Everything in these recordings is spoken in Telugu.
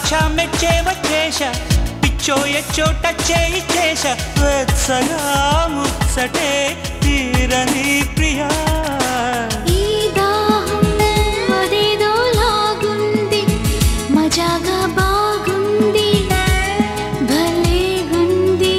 అచ్చా మెచ్చే వచ్చేశ పిచ్చోయ చోట చేయి చేశ వెచ్చగా ముచ్చటే తీరని ప్రియా ఈ దాహం అదేదో లాగుంది మజాగా బాగుంది భలేగుంది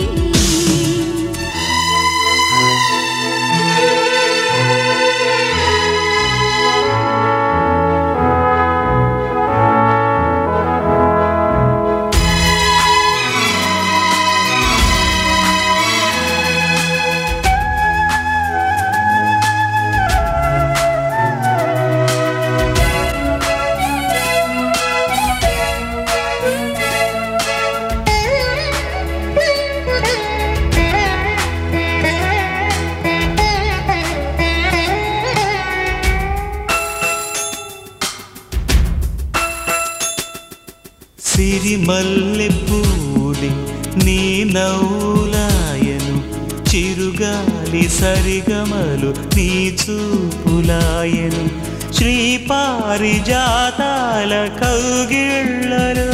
సిరిమల్లె పూలి నీ నవ్వులాయను చిరుగాలి సరిగమలు నీ చూపులాయను శ్రీ పారిజాతాల కౌగిళ్ళలు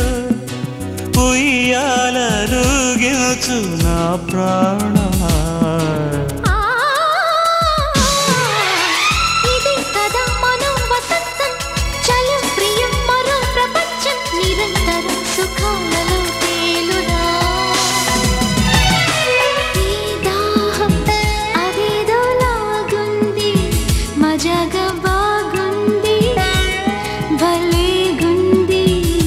ఉయ్యాలను గెలుచు నా ప్రాణమా ఆ ఇది కదా మనం వసంతం చలి ప్రియం మరో ప్రపంచం నిరంతరం సుఖాలలో తేలుదా ఈ దాహం అదేదో లాగుంది మజాగా బాగుంది భలేగుంది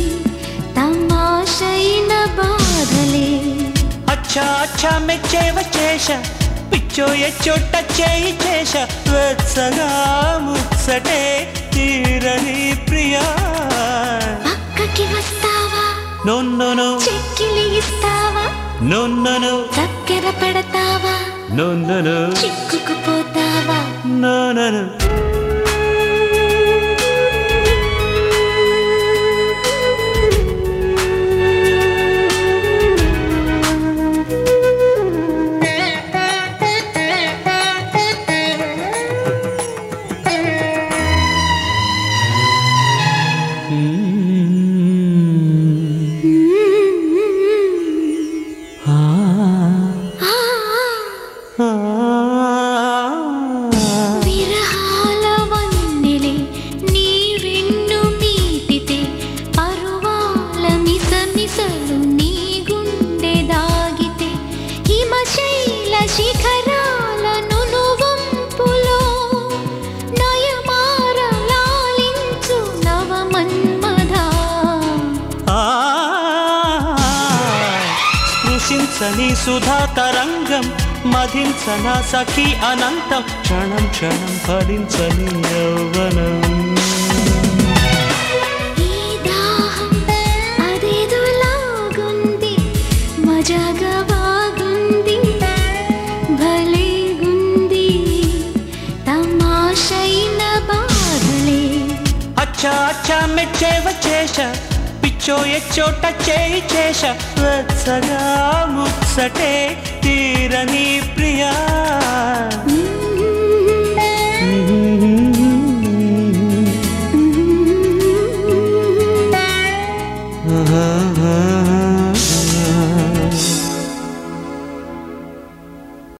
తమాషైన బాధలే అచ్చా అచ్చా మెచ్చే వచ్చేశ పిచ్చోయ చోట చేయి చేశ వెచ్చగా ముచ్చటే తీరని ప్రియా పక్కకి వస్తావా నొన్నను చెక్కిలి ఇస్తావా నొన్నను చక్కెర పెడతావా నొన్నను చిక్కుకుపోతావా నొనను ఆ ఆ, ఆ విరహాల వన్నెలే నీ వెన్ను మీటితే పరువాల మిసమిసలు నీ గుండె దాగితే హిమశైల శిఖరాల నునువంపులో నయమార లాలించు నవమన్మధా ఆ స్పృశించని సుధా తరంగం మధించన సఖి అనంతం క్షణం క్షణం ఫలించని యౌవనం ఈ దాహం అదేదో లాగుంది మజాగా బాగుంది భలేగుంది తమాషైన బాధలే అచ్చా అచ్చా మెచ్చే వచ్చేశ పిచ్చోయ చోట చేయి చేశ వెచ్చగా ముచ్చటే తీరని ప్రియా